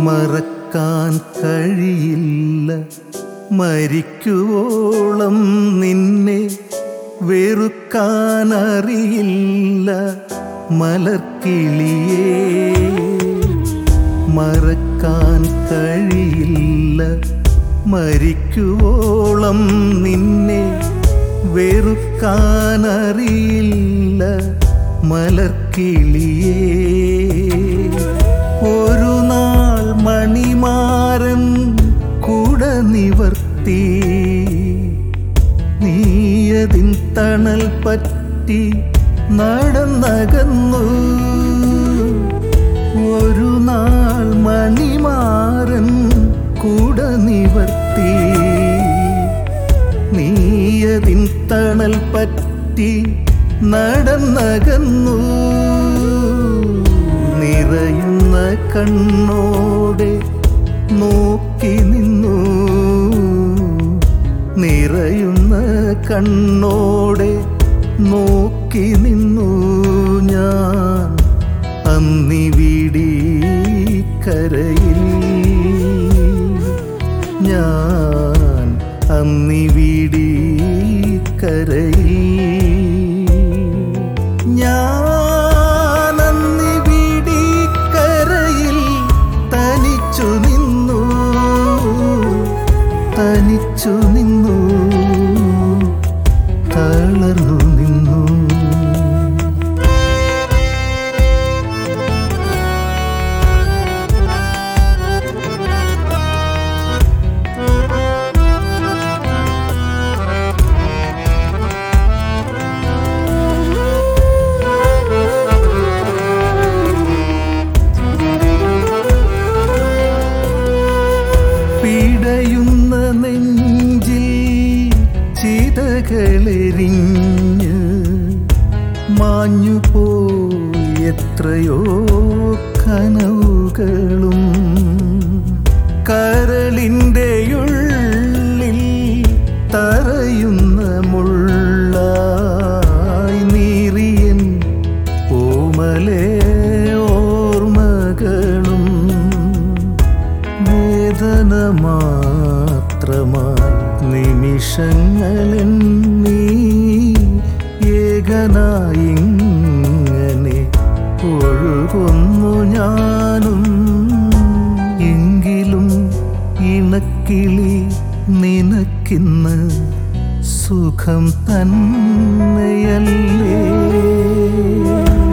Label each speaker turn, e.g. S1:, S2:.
S1: മറക്കാൻ കഴിയില്ല മരിക്കുവോളം നിന്നെ വെറുക്കാൻ അറിയില്ല മലർക്കിളിയേ മറക്കാൻ കഴിയില്ല മരിക്കുവോളം നിന്നെ വെറുക്കാൻ അറിയില്ല മലർക്കിളിയേ ഒരു നാൾ മണിമാരൻ കൂട നിവർത്തി നീയതിൻ തണൽ പറ്റി നടന്നകന്നു ഒരു നാൾ മണിമാരൻ കൂട നിവർത്തി നീയതിൻ തണൽ പറ്റി നടന്നകന്നു നിറയുന്ന കണ്ണോടെ നോക്കി നിന്നു നിറയുന്ന കണ്ണോടെ നോക്കി നിന്നു ഞാൻ അന്നിവിടി കരയിൽ ഞാൻ അന്നിവിടി കരയിൽ ഞാൻ അന്നിവിടി കരയിൽ തനിച്ചു നിന്നു തനിച്ചു നിന്നു തളർന്നു നിന്നു പിടയുന്ന നെഞ്ചിൽ ചിതകളെരിഞ്ഞ് മാഞ്ഞു പോയി എത്രയോ കനവുകളും കരളിൻ്റെ ഉള്ളിൽ തറയുന്ന മുള്ളായി നീറിയൻ ഓമലേ ഓർമ്മകളും വേദന മാത്രമായി നിമിഷങ്ങളിൽ നീ ഏകനായിങ്ങനെ ഒഴുകുന്നു ഞാനും എങ്കിലും ഇണക്കിളി നിനക്കിന്ന് സുഖം തന്നെയല്ലേ